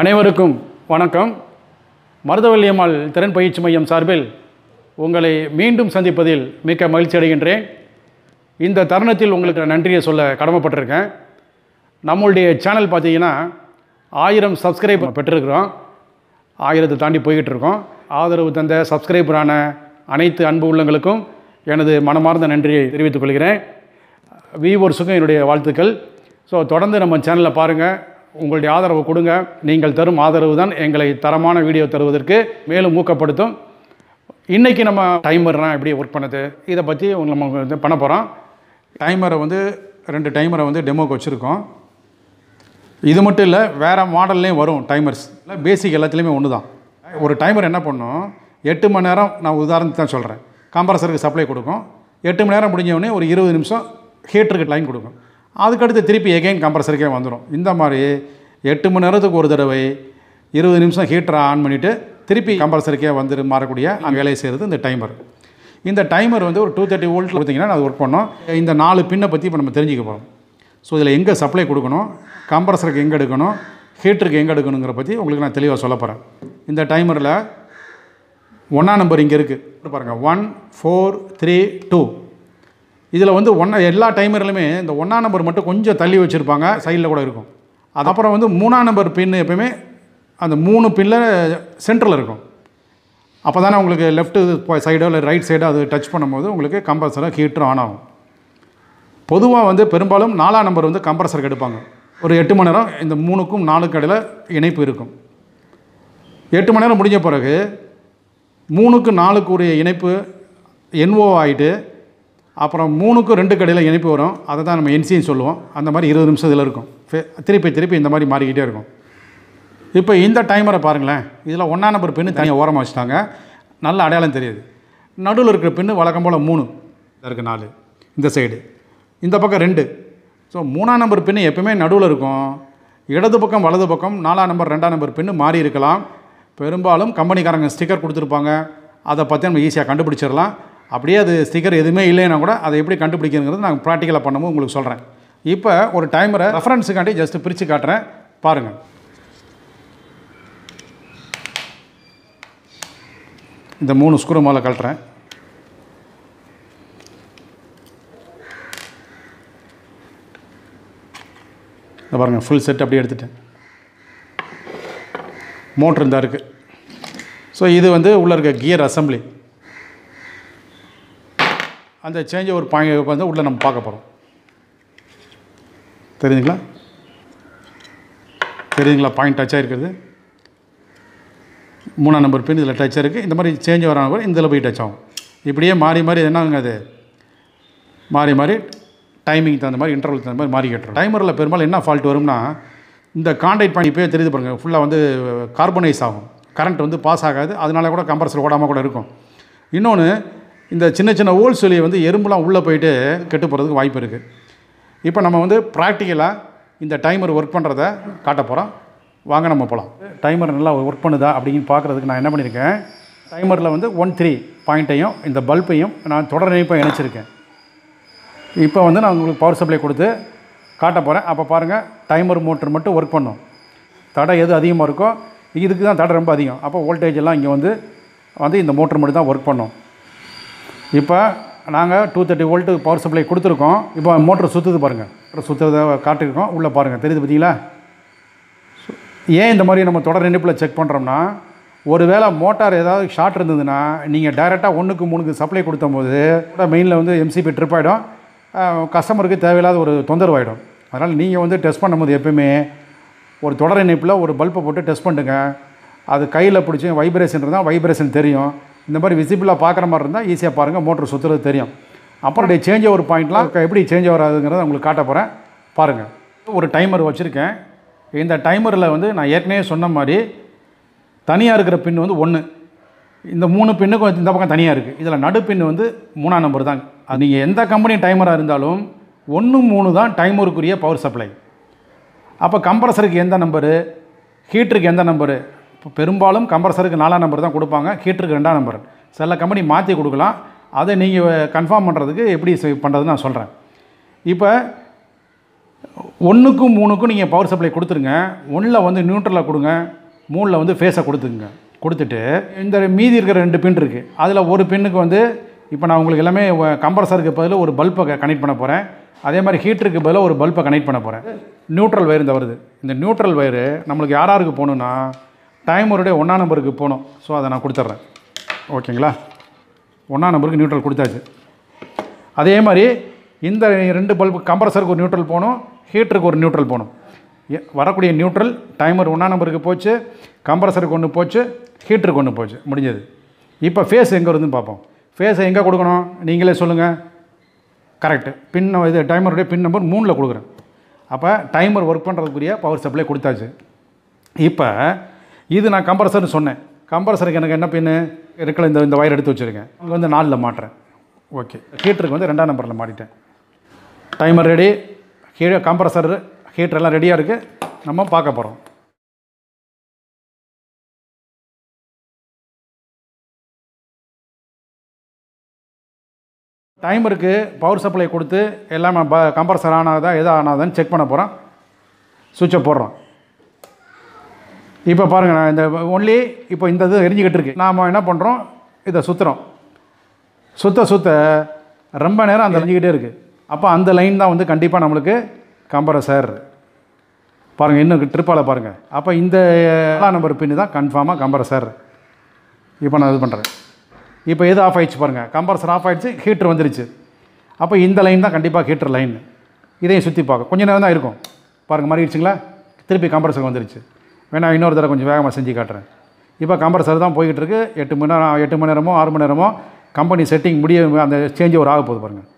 அனைவருக்கும் வணக்கம் மருதவல்லியம்மாள் திறன் பயிற்சி மையம் சார்பில் உங்களை மீண்டும் சந்திப்பதில் மிக்க மகிழ்ச்சி அடைகின்றேன் இந்த தருணத்தில் உங்களுக்கு நன்றியை சொல்ல கடமைப்பட்டிருக்கேன் நம்மளுடைய சேனல் பார்த்தீங்கன்னா ஆயிரம் சப்ஸ்கிரைப் பெற்றிருக்கிறோம் ஆயிரத்தை தாண்டி போய்கிட்டு இருக்கோம் ஆதரவு தந்த சப்ஸ்கிரைபரான அனைத்து அன்பு உள்ளங்களுக்கும் எனது மனமார்ந்த நன்றியை தெரிவித்துக் கொள்கிறேன் வியூவர்ஸுக்கும் என்னுடைய வாழ்த்துக்கள் ஸோ தொடர்ந்து நம்ம சேனலை பாருங்கள் உங்களுடைய ஆதரவு கொடுங்க நீங்கள் தரும் ஆதரவு தான் எங்களை தரமான வீடியோ தருவதற்கு மேலும் ஊக்கப்படுத்தும் இன்றைக்கி நம்ம டைமர்லாம் எப்படி ஒர்க் பண்ணுது இதை பற்றி நம்ம வந்து பண்ண போகிறோம் டைமரை வந்து ரெண்டு டைமரை வந்து டெமோக்கு வச்சுருக்கோம் இது மட்டும் இல்லை வேறு மாடல்லையும் வரும் டைமர்ஸ் இல்லை பேசிக் எல்லாத்துலேயுமே ஒன்று தான் ஒரு டைமர் என்ன பண்ணும் எட்டு மணி நேரம் நான் உதாரணத்துக்கு தான் சொல்கிறேன் கம்ப்ரஸருக்கு சப்ளை கொடுக்கும் எட்டு மணி நேரம் முடிஞ்ச உடனே ஒரு இருபது நிமிஷம் ஹீட்டருக்கு லைன் கொடுக்கும் அதுக்கடுத்து திருப்பி எகைன் கம்ப்ரஸருக்கே வந்துடும் இந்த மாதிரி எட்டு மணி நேரத்துக்கு ஒரு தடவை இருபது நிமிஷம் ஹீட்டரை ஆன் பண்ணிவிட்டு திருப்பி கம்ப்ரஸருக்கே வந்து மாறக்கூடிய அந்த வேலையை செய்கிறது இந்த டைமர் இந்த டைமர் வந்து ஒரு டூ தேர்ட்டி வோல்ட்டில் பார்த்தீங்கன்னா அது ஒர்க் பண்ணோம் இந்த நாலு பின்னை பற்றி இப்போ நம்ம தெரிஞ்சுக்க போகிறோம் ஸோ இதில் எங்கே சப்ளை கொடுக்கணும் கம்ப்ரஸருக்கு எங்கே எடுக்கணும் ஹீட்டருக்கு எங்கே எடுக்கணுங்கிற பற்றி உங்களுக்கு நான் தெளிவாக சொல்ல போகிறேன் இந்த டைமரில் ஒன்றா நம்பர் இங்கே இருக்குது பாருங்கள் ஒன் ஃபோர் த்ரீ டூ இதில் வந்து ஒன்றா எல்லா டைமர்லையுமே இந்த ஒன்றா நம்பர் மட்டும் கொஞ்சம் தள்ளி வச்சுருப்பாங்க சைடில் கூட இருக்கும் அது அப்புறம் வந்து மூணாம் நம்பர் பின் எப்பயுமே அந்த மூணு பின்னில் சென்டரில் இருக்கும் அப்போ தானே உங்களுக்கு லெஃப்ட்டு சைடோ இல்லை ரைட் சைடோ அது டச் பண்ணும்போது உங்களுக்கு கம்பல்சராக ஹீட்டர் ஆன் ஆகும் பொதுவாக வந்து பெரும்பாலும் நாலாம் நம்பர் வந்து கம்ப்ரஸருக்கு எடுப்பாங்க ஒரு எட்டு மணி நேரம் இந்த மூணுக்கும் நாலுக்கும் இடையில இணைப்பு இருக்கும் எட்டு மணி நேரம் முடிஞ்ச பிறகு மூணுக்கு நாலுக்கு உரிய இணைப்பு என்ஓ ஆகிட்டு அப்புறம் மூணுக்கும் ரெண்டு கடையில் இணைப்பு வரும் அதை தான் நம்ம என்சின்னு சொல்லுவோம் அந்த மாதிரி இருபது நிமிஷம் இதில் இருக்கும் ஃபே- திருப்பி திருப்பி இந்த மாதிரி மாறிக்கிட்டே இருக்கும் இப்போ இந்த டைமரை பாருங்களேன் இதில் ஒன்றா நம்பர் பின்னு தனியாக ஓரமாக வச்சுட்டாங்க நல்ல அடையாளம் தெரியுது நடுவில் இருக்கிற பின்னு வழக்கம் போல் மூணு இதில் இருக்குது நாலு இந்த சைடு இந்த பக்கம் ரெண்டு ஸோ மூணாம் நம்பர் பின்னு எப்பவுமே நடுவில் இருக்கும் இடது பக்கம் வலது பக்கம் நாலாம் நம்பர் ரெண்டாம் நம்பர் பின்னு மாறி இருக்கலாம் பெரும்பாலும் கம்பெனிக்காரங்க ஸ்டிக்கர் கொடுத்துருப்பாங்க அதை பற்றி நம்ம ஈஸியாக கண்டுபிடிச்சிடலாம் அப்படியே அது ஸ்டிக்கர் எதுவுமே இல்லைன்னா கூட அதை எப்படி கண்டுபிடிக்கிறதுங்கிறது நான் ப்ராக்டிக்கலாக பண்ணும்போது உங்களுக்கு சொல்கிறேன் இப்போ ஒரு டைமரை ரெஃபரன்ஸுக்காண்டி ஜஸ்ட் பிரித்து காட்டுறேன் பாருங்கள் இந்த மூணு ஸ்க்ரூ மேலே கழட்டுறேன் இதை பாருங்கள் ஃபுல் செட் அப்படியே எடுத்துட்டேன் மோட்ரு இருந்தால் இருக்குது ஸோ இது வந்து உள்ளே இருக்க கியர் அசம்பிளி அந்த சேஞ்ச் ஒரு பாயிண்ட் வந்து உள்ளே நம்ம பார்க்க போகிறோம் தெரியுதுங்களா தெரியுதுங்களா பாயிண்ட் டச் ஆகிருக்கிறது மூணாம் நம்பர் பின் இதில் டச் இருக்குது இந்த மாதிரி சேஞ்ச் வர நம்பர் இதில் போய் டச் ஆகும் இப்படியே மாறி மாறி என்ன ஆகுங்க அது மாறி மாறி டைமிங் தகுந்த மாதிரி இன்டர்வல் தகுந்த மாதிரி மாறி கட்டுறோம் டைமரில் பெரும்பாலும் என்ன ஃபால்ட் வரும்னா இந்த கான்டாக்ட் பாயிண்ட் இப்போயே தெரியுது பாருங்கள் ஃபுல்லாக வந்து கார்பனைஸ் ஆகும் கரண்ட் வந்து பாஸ் ஆகாது அதனால கூட கம்ப்ரஸர் ஓடாமல் கூட இருக்கும் இன்னொன்று இந்த சின்ன சின்ன ஹோல்ஸ் வெளியே வந்து எறும்புலாம் உள்ளே போயிட்டு கெட்டு போகிறதுக்கு வாய்ப்பு இருக்குது இப்போ நம்ம வந்து ப்ராக்டிக்கலாக இந்த டைமர் ஒர்க் பண்ணுறத காட்ட போகிறோம் வாங்க நம்ம போகலாம் டைமர் நல்லா ஒர்க் பண்ணுதா அப்படின்னு பார்க்குறதுக்கு நான் என்ன பண்ணியிருக்கேன் டைமரில் வந்து ஒன் த்ரீ பாயிண்ட்டையும் இந்த பல்பையும் நான் தொடர் இணைப்பை இணைச்சிருக்கேன் இப்போ வந்து நான் உங்களுக்கு பவர் சப்ளை கொடுத்து காட்ட போகிறேன் அப்போ பாருங்கள் டைமர் மோட்டர் மட்டும் ஒர்க் பண்ணும் தடை எது அதிகமாக இருக்கோ இதுக்கு தான் தடை ரொம்ப அதிகம் அப்போ வோல்டேஜ் எல்லாம் இங்கே வந்து வந்து இந்த மோட்டர் மட்டும் தான் ஒர்க் பண்ணும் இப்போ நாங்கள் two thirty volt power supply கொடுத்துருக்கோம் இப்போ மோட்டர் சுற்றுது பாருங்கள் மோட்டர் சுற்றுறத காட்டியிருக்கோம் உள்ளே பாருங்கள் தெரியுது பார்த்தீங்களா சு- ஏன் இந்த மாதிரி நம்ம தொடர் இணைப்பில் செக் பண்ணுறோம்னா ஒருவேளை மோட்டார் ஏதாவது ஷார்ட் இருந்ததுன்னா நீங்கள் டைரெக்டாக ஒன்றுக்கு மூணுக்கு சப்ளை கொடுத்தம்போது மெயினில் வந்து எம்சிபி ட்ரிப் ஆகிடும் கஸ்டமருக்கு தேவையில்லாத ஒரு தொந்தரவாயிடும் அதனால் நீங்கள் வந்து டெஸ்ட் பண்ணும்போது எப்பயுமே ஒரு தொடர் இணைப்பில் ஒரு பல்பை போட்டு டெஸ்ட் பண்ணுங்க அது கையில் பிடிச்சி வைப்ரேஷன் இருந்தால் வைப்ரேஷன் தெரியும் இந்த மாதிரி விசிபிளாக பார்க்குற மாதிரி இருந்தால் ஈஸியாக பாருங்கள் மோட்டர் சுற்றுறது தெரியும் அப்புறம் சேஞ்ச் ஓவர் பாயிண்ட்லாம் எப்படி சேஞ்ச் ஓவர் ஆகுதுங்கிறத உங்களுக்கு காட்ட போகிறேன் பாருங்கள் ஒரு டைமர் வச்சுருக்கேன் இந்த டைமரில் வந்து நான் ஏற்கனவே சொன்ன மாதிரி தனியாக இருக்கிற பின் வந்து ஒன்று இந்த மூணு பின்னுக்கும் இந்த பக்கம் தனியாக இருக்குது இதில் நடு பின் வந்து மூணாம் நம்பர் தான் அது நீங்கள் எந்த கம்பெனி டைமராக இருந்தாலும் ஒன்று மூணு தான் டைமருக்குரிய பவர் சப்ளை அப்போ கம்ப்ரஸருக்கு எந்த நம்பரு ஹீட்டருக்கு எந்த நம்பரு இப்போ பெரும்பாலும் கம்ப்ரஸருக்கு நாலாம் நம்பர் தான் கொடுப்பாங்க ஹீட்டருக்கு ரெண்டாம் நம்பர் சில கம்பெனி மாற்றி கொடுக்கலாம் அதை நீங்கள் கன்ஃபார்ம் பண்ணுறதுக்கு எப்படி பண்ணுறதுன்னு நான் சொல்கிறேன் இப்போ ஒன்றுக்கும் மூணுக்கும் நீங்கள் பவர் சப்ளை கொடுத்துருங்க ஒன்றில் வந்து நியூட்ரலில் கொடுங்க மூணில் வந்து ஃபேஸை கொடுத்துங்க கொடுத்துட்டு இந்த மீதி இருக்கிற ரெண்டு பின் இருக்குது அதில் ஒரு பின்னுக்கு வந்து இப்போ நான் உங்களுக்கு எல்லாமே கம்ப்ரஸருக்கு பதில் ஒரு பல்பை கனெக்ட் பண்ண போகிறேன் அதே மாதிரி ஹீட்டருக்கு பதிலாக ஒரு பல்பை கனெக்ட் பண்ண போகிறேன் நியூட்ரல் வயர் இந்த வருது இந்த நியூட்ரல் வயரு நம்மளுக்கு யார் யாருக்கு போகணுன்னா டைமருடைய ஒன்றா நம்பருக்கு போகணும் ஸோ அதை நான் கொடுத்துட்றேன் ஓகேங்களா ஒன்றா நம்பருக்கு நியூட்ரல் கொடுத்தாச்சு அதே மாதிரி இந்த ரெண்டு பல்பு கம்ப்ரஸருக்கு ஒரு நியூட்ரல் போகணும் ஹீட்டருக்கு ஒரு நியூட்ரல் போகணும் எ- வரக்கூடிய நியூட்ரல் டைமர் ஒன்றா நம்பருக்கு போச்சு கம்ப்ரஸருக்கு ஒன்று போச்சு ஹீட்டருக்கு ஒன்று போச்சு முடிஞ்சது இப்போ ஃபேஸ் எங்கே வருதுன்னு பார்ப்போம் ஃபேஸை எங்கே கொடுக்கணும் நீங்களே சொல்லுங்கள் கரெக்டு பின் இது டைமருடைய பின் நம்பர் மூணில் கொடுக்குறேன் அப்போ டைமர் ஒர்க் பண்ணுறதுக்குரிய பவர் சப்ளை கொடுத்தாச்சு இப்போ இது நான் கம்ப்ரஸர்னு சொன்னேன் கம்ப்ரஸருக்கு எனக்கு என்ன பின்னு இருக்கிற இந்த இந்த வயர் எடுத்து வச்சுருக்கேன் இங்கே வந்து நாலில் மாட்டுறேன் ஓகே ஹீட்டருக்கு வந்து ரெண்டாம் நம்பரில் மாட்டிட்டேன் டைமர் ரெடி கீழே கம்ப்ரஸர் ஹீட்டர் எல்லாம் ரெடியாக இருக்குது நம்ம பார்க்க போகிறோம் டைமருக்கு பவர் சப்ளை கொடுத்து எல்லாமே ப கம்ப்ரஸர் ஆனாதா எது ஆனாதான்னு செக் பண்ண போகிறோம் சுவிட்சை போடுறோம் இப்போ பாருங்கள் நான் இந்த ஒன்லி இப்போ இந்த இது எரிஞ்சுக்கிட்டு இருக்கு நாம் என்ன பண்ணுறோம் இதை சுற்றுறோம் சுத்த சுத்த ரொம்ப நேரம் அந்த எரிஞ்சுக்கிட்டே இருக்குது அப்போ அந்த லைன் தான் வந்து கண்டிப்பாக நம்மளுக்கு கம்ப்ரஸர் பாருங்கள் இன்னும் ட்ரிப்பால் பாருங்கள் அப்போ இந்த ஏழாம் நம்பர் பின்னு தான் கன்ஃபார்மாக கம்ப்ரஸர் இப்போ நான் இது பண்ணுறேன் இப்போ எது ஆஃப் ஆயிடுச்சு பாருங்கள் கம்ப்ரஸர் ஆஃப் ஆயிடுச்சு ஹீட்டர் வந்துருச்சு அப்போ இந்த லைன் தான் கண்டிப்பாக ஹீட்டர் லைன் இதையும் சுற்றி பார்க்க கொஞ்ச நேரம் தான் இருக்கும் பாருங்கள் மாறிடுச்சுங்களா திருப்பி கம்ப்ரஸர் வந்துருச்சு வேணா இன்னொரு தடவை கொஞ்சம் வேகமாக செஞ்சு காட்டுறேன் இப்போ கம்ப்ரஸர் தான் போய்கிட்டு இருக்கு எட்டு மணி நேரம் எட்டு மணி நேரமோ ஆறு மணி நேரமோ கம்பெனி செட்டிங் முடிய அந்த சேஞ்ச் ஒரு ஆக போகுது பாருங்கள்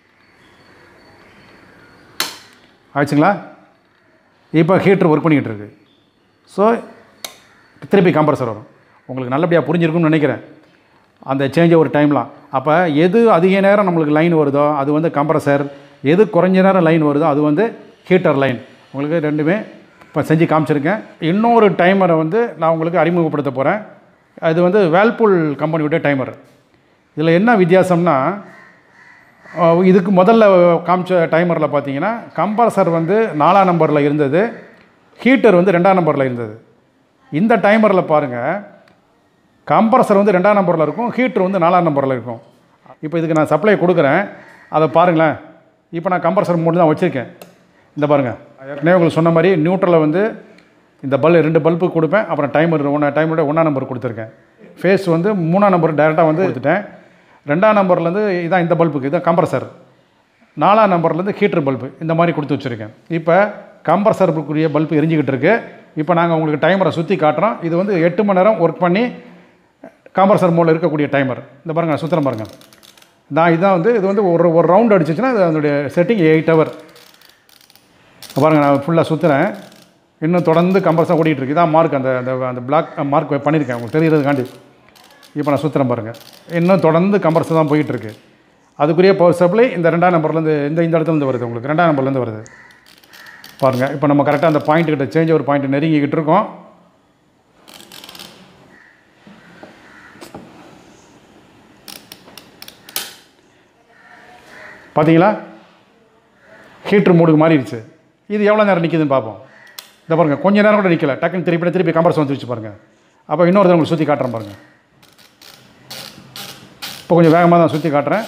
ஆயிடுச்சுங்களா இப்போ ஹீட்டர் ஒர்க் பண்ணிக்கிட்டு இருக்கு ஸோ திருப்பி கம்ப்ரஸர் வரும் உங்களுக்கு நல்லபடியாக புரிஞ்சிருக்கும்னு நினைக்கிறேன் அந்த சேஞ்ச் ஒரு டைம்லாம் அப்போ எது அதிக நேரம் நம்மளுக்கு லைன் வருதோ அது வந்து கம்ப்ரஸர் எது குறைஞ்ச நேரம் லைன் வருதோ அது வந்து ஹீட்டர் லைன் உங்களுக்கு ரெண்டுமே இப்போ செஞ்சு காமிச்சிருக்கேன் இன்னொரு டைமரை வந்து நான் உங்களுக்கு அறிமுகப்படுத்த போகிறேன் அது வந்து வேல்பூல் கம்பெனியுடைய டைமர் இதில் என்ன வித்தியாசம்னா அஹ் இதுக்கு முதல்ல காமிச்ச டைமரில் பார்த்தீங்கன்னா கம்ப்ரஸர் வந்து நாலாம் நம்பரில் இருந்தது ஹீட்டர் வந்து ரெண்டாம் நம்பரில் இருந்தது இந்த டைமரில் பாருங்கள் கம்ப்ரஸர் வந்து ரெண்டாம் நம்பரில் இருக்கும் ஹீட்டர் வந்து நாலாம் நம்பரில் இருக்கும் இப்போ இதுக்கு நான் சப்ளை கொடுக்குறேன் அதை பாருங்களேன் இப்போ நான் கம்ப்ரஸர் மூணு தான் வச்சுருக்கேன் இந்த பாருங்கள் ஏற்கனவே உங்களுக்கு சொன்ன மாதிரி நியூட்ரலில் வந்து இந்த பல் ரெண்டு பல்பு கொடுப்பேன் அப்புறம் டைமர் ஒன்றா டைமரோட ஒன்றா நம்பர் கொடுத்துருக்கேன் ஃபேஸ் வந்து மூணாம் நம்பர் டேரெக்டாக வந்து கொடுத்துட்டேன் ரெண்டாம் நம்பர்லேருந்து இதான் இந்த பல்புக்கு இதான் கம்ப்ரஸர் நாலாம் நம்பர்லேருந்து ஹீட்டர் பல்பு இந்த மாதிரி கொடுத்து வச்சுருக்கேன் இப்போ கம்ப்ரஸருக்குரிய பல்பு எரிஞ்சிக்கிட்டு இருக்கு இப்போ நாங்கள் உங்களுக்கு டைமரை சுற்றி காட்டுறோம் இது வந்து எட்டு மணி நேரம் ஒர்க் பண்ணி கம்ப்ரஸர் மோடில் இருக்கக்கூடிய டைமர் இந்த பாருங்க நான் சுற்றுறேன் பாருங்கள் நான் இதான் வந்து இது வந்து ஒரு ஒரு ரவுண்ட் அடிச்சிச்சுன்னா இது அதனுடைய செட்டிங் எயிட் ஹவர் பாருங்கள் நான் ஃபுல்லாக சுற்றுறேன் இன்னும் தொடர்ந்து கம்ப்ரஸாக ஓடிட்டு இருக்கு இதான் மார்க் அந்த அந்த அந்த பிளாக் மார்க் பண்ணியிருக்கேன் உங்களுக்கு தெரியறதுக்காண்டி இப்போ நான் சுற்றுறேன் பாருங்கள் இன்னும் தொடர்ந்து கம்ப்ரஸர் தான் போயிட்டு இருக்கு அதுக்குரிய பவர் சப்ளை இந்த ரெண்டாம் நம்பர்லேருந்து இந்த இந்த இடத்துலேருந்து வருது உங்களுக்கு ரெண்டாம் நம்பர்லேருந்து வருது பாருங்கள் இப்போ நம்ம கரெக்டாக அந்த பாயிண்ட் கிட்ட சேஞ்ச் ஒரு பாயிண்ட் நெருங்கிக்கிட்டு இருக்கோம் பார்த்தீங்களா ஹீட்ரு மூடுக்கு மாறிடுச்சு இது எவ்வளோ நேரம் நிற்கிதுன்னு பார்ப்போம் இந்த பாருங்கள் கொஞ்ச நேரம் கூட நிற்கல டக்குன்னு திருப்பி திருப்பி கம்ப்ரஸ் வந்துருச்சு பாருங்கள் அப்போ இன்னொரு தடவை உங்களுக்கு சுற்றி காட்டுறேன் பாருங்கள் இப்போ கொஞ்சம் வேகமாக தான் சுற்றி காட்டுறேன்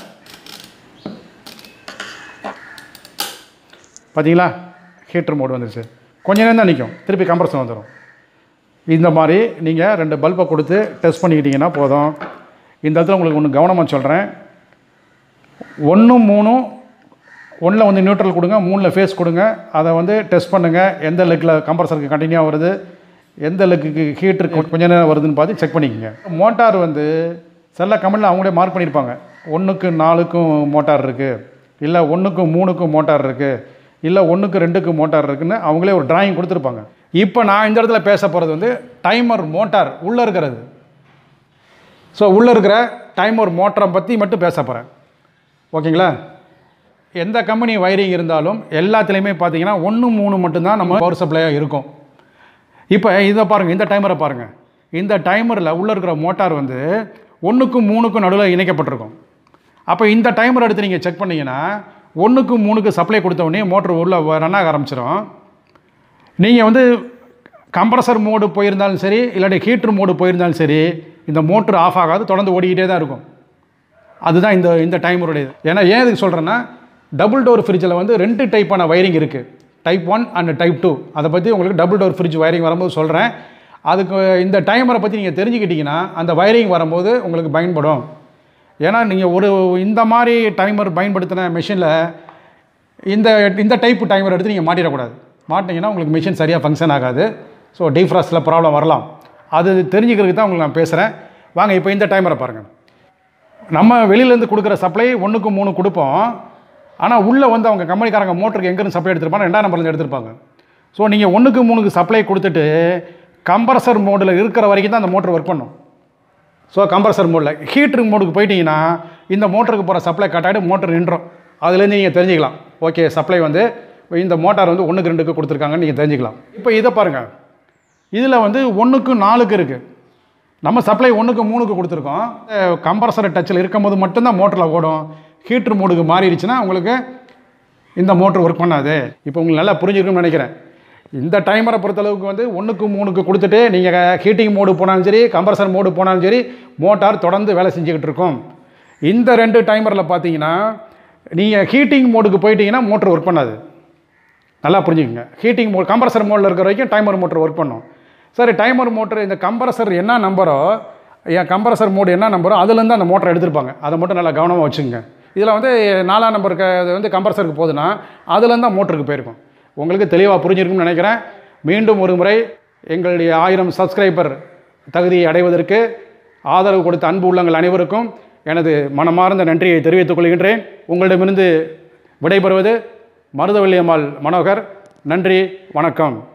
பார்த்தீங்களா ஹீட்ரு மோடு வந்துருச்சு கொஞ்ச நேரம் தான் நிற்கும் திருப்பி கம்ப்ரஸன் வந்துடும் இந்த மாதிரி நீங்கள் ரெண்டு பல்பை கொடுத்து டெஸ்ட் பண்ணிக்கிட்டீங்கன்னா போதும் இந்த இடத்துல உங்களுக்கு ஒன்று கவனமாக சொல்கிறேன் ஒன்றும் மூணும் ஒன்றில் வந்து நியூட்ரல் கொடுங்க மூணில் ஃபேஸ் கொடுங்க அதை வந்து டெஸ்ட் பண்ணுங்கள் எந்த லெக்கில் கம்ப்ரஸருக்கு கண்டினியூவாக வருது எந்த லெக்குக்கு ஹீட்ரு கொஞ்ச நேரம் வருதுன்னு பார்த்து செக் பண்ணிக்கோங்க மோட்டார் வந்து சில கம்பெனியில் அவங்களே மார்க் பண்ணியிருப்பாங்க ஒன்றுக்கு நாலுக்கும் மோட்டார் இருக்குது இல்லை ஒன்றுக்கும் மூணுக்கும் மோட்டார் இருக்குது இல்லை ஒன்றுக்கு ரெண்டுக்கு மோட்டார் இருக்குன்னு அவங்களே ஒரு டிராயிங் கொடுத்துருப்பாங்க இப்போ நான் இந்த இடத்துல பேச போகிறது வந்து டைமர் மோட்டார் உள்ளே இருக்கிறது ஸோ உள்ளே இருக்கிற டைமர் மோட்டரை பற்றி மட்டும் பேச போகிறேன் ஓகேங்களா எந்த கம்பெனி வயரிங் இருந்தாலும் எல்லாத்துலேயுமே பார்த்தீங்கன்னா ஒன்று மூணு மட்டும்தான் நம்ம பவர் சப்ளையாக இருக்கும் இப்போ இதை பாருங்கள் இந்த டைமரை பாருங்கள் இந்த டைமரில் உள்ளே இருக்கிற மோட்டார் வந்து ஒன்றுக்கும் மூணுக்கும் நடுவில் இணைக்கப்பட்டிருக்கும் அப்போ இந்த டைமர் எடுத்து நீங்கள் செக் பண்ணீங்கன்னா ஒன்றுக்கு மூணுக்கு சப்ளை கொடுத்த உடனே மோட்ரு உள்ள ரன் ஆக ஆரம்பிச்சிடும் நீங்கள் வந்து கம்ப்ரஸர் மோடு போயிருந்தாலும் சரி இல்லாட்டி ஹீட்ரு மோடு போயிருந்தாலும் சரி இந்த மோட்ரு ஆஃப் ஆகாது தொடர்ந்து ஓடிக்கிட்டே தான் இருக்கும் அதுதான் இந்த இந்த டைமருடைய ஏன்னா ஏன் இதுக்கு சொல்கிறேன்னா டபுள் டோர் ஃப்ரிட்ஜில் வந்து ரெண்டு டைப்பான வயரிங் இருக்குது type one and type two அதை பற்றி உங்களுக்கு டபுள் டோர் ஃப்ரிட்ஜ் வயரிங் வரும்போது சொல்கிறேன் அதுக்கு இந்த டைமரை பற்றி நீங்கள் தெரிஞ்சுக்கிட்டிங்கன்னா அந்த வயரிங் வரும்போது உங்களுக்கு பயன்படும் ஏன்னா நீங்கள் ஒரு இந்த மாதிரி டைமர் பயன்படுத்தின மிஷினில் இந்த இந்த டைப் டைமர் எடுத்து நீங்கள் மாட்டிடக்கூடாது மாட்டினீங்கன்னா உங்களுக்கு மிஷின் சரியாக ஃபங்க்ஷன் ஆகாது ஸோ டீஃப்ராஸ்டில் ப்ராப்ளம் வரலாம் அது தெரிஞ்சுக்கிறதுக்கு தான் உங்களுக்கு நான் பேசுகிறேன் வாங்க இப்போ இந்த டைமரை பாருங்கள் நம்ம வெளியிலேருந்து கொடுக்குற சப்ளை ஒன்றுக்கு மூணு கொடுப்போம் ஆனால் உள்ளே வந்து அவங்க கம்பெனிக்காரங்க மோட்டருக்கு எங்கேருந்து சப்ளை எடுத்திருப்பாங்க ரெண்டாம் நம்பர்லேருந்து எடுத்திருப்பாங்க ஸோ நீங்கள் ஒன்றுக்கு மூணுக்கு சப்ளை கொடுத்துட்டு கம்ப்ரஸர் மோடில் இருக்கிற வரைக்கும் தான் அந்த மோட்டர் ஒர்க் பண்ணும் ஸோ கம்ப்ரஸர் மோடில் ஹீட்ரு மோடுக்கு போயிட்டீங்கன்னா இந்த மோட்டருக்கு போகிற சப்ளை கட் ஆகிட்டு மோட்டர் நின்றோம் அதுலேருந்து நீங்கள் தெரிஞ்சுக்கலாம் ஓகே சப்ளை வந்து இந்த மோட்டார் வந்து ஒன்றுக்கு ரெண்டுக்கு கொடுத்துருக்காங்கன்னு நீங்கள் தெரிஞ்சுக்கலாம் இப்போ இதை பாருங்கள் இதில் வந்து ஒன்றுக்கு நாலுக்கு இருக்குது நம்ம சப்ளை ஒன்றுக்கு மூணுக்கு கொடுத்துருக்கோம் கம்ப்ரஸர் டச்சில் இருக்கும்போது மட்டும்தான் மோட்டரில் ஓடும் ஹீட்ரு மோடுக்கு மாறிடுச்சுன்னா உங்களுக்கு இந்த மோட்ரு ஒர்க் பண்ணாது இப்போ உங்களுக்கு நல்லா புரிஞ்சிருக்கும்னு நினைக்கிறேன் இந்த டைமரை பொறுத்தளவுக்கு வந்து ஒன்றுக்கு மூணுக்கு கொடுத்துட்டு நீங்கள் ஹீட்டிங் மோடு போனாலும் சரி கம்ப்ரஸர் மோடு போனாலும் சரி மோட்டார் தொடர்ந்து வேலை செஞ்சுக்கிட்டு இருக்கும் இந்த ரெண்டு டைமரில் பார்த்தீங்கன்னா நீங்கள் ஹீட்டிங் மோடுக்கு போயிட்டீங்கன்னா மோட்ரு ஒர்க் பண்ணாது நல்லா புரிஞ்சுக்கங்க ஹீட்டிங் மோட் கம்ப்ரஸர் மோடில் இருக்கிற வரைக்கும் டைமர் மோட்டர் ஒர்க் பண்ணும் சரி டைமர் மோட்டர் இந்த கம்ப்ரஸர் என்ன நம்பரோ என் கம்ப்ரஸர் மோடு என்ன நம்பரோ அதுலேருந்து அந்த மோட்டரை எடுத்திருப்பாங்க அதை மட்டும் நல்லா கவனமாக வச்சுங்க இதில் வந்து நாலாம் நம்பருக்கு அது வந்து கம்ப்ரஸருக்கு போகுதுன்னா அதுலேருந்து தான் மோட்டருக்கு போயிருக்கும் உங்களுக்கு தெளிவாக புரிஞ்சிருக்கும்னு நினைக்கிறேன் மீண்டும் ஒரு முறை எங்களுடைய ஆயிரம் சப்ஸ்கிரைபர் தகுதியை அடைவதற்கு ஆதரவு கொடுத்த அன்பு உள்ளங்கள் அனைவருக்கும் எனது மனமார்ந்த நன்றியை தெரிவித்துக் கொள்கின்றேன் உங்களிடமிருந்து விடைபெறுவது மருதவள்ளியம்மாள் மனோகர் நன்றி வணக்கம்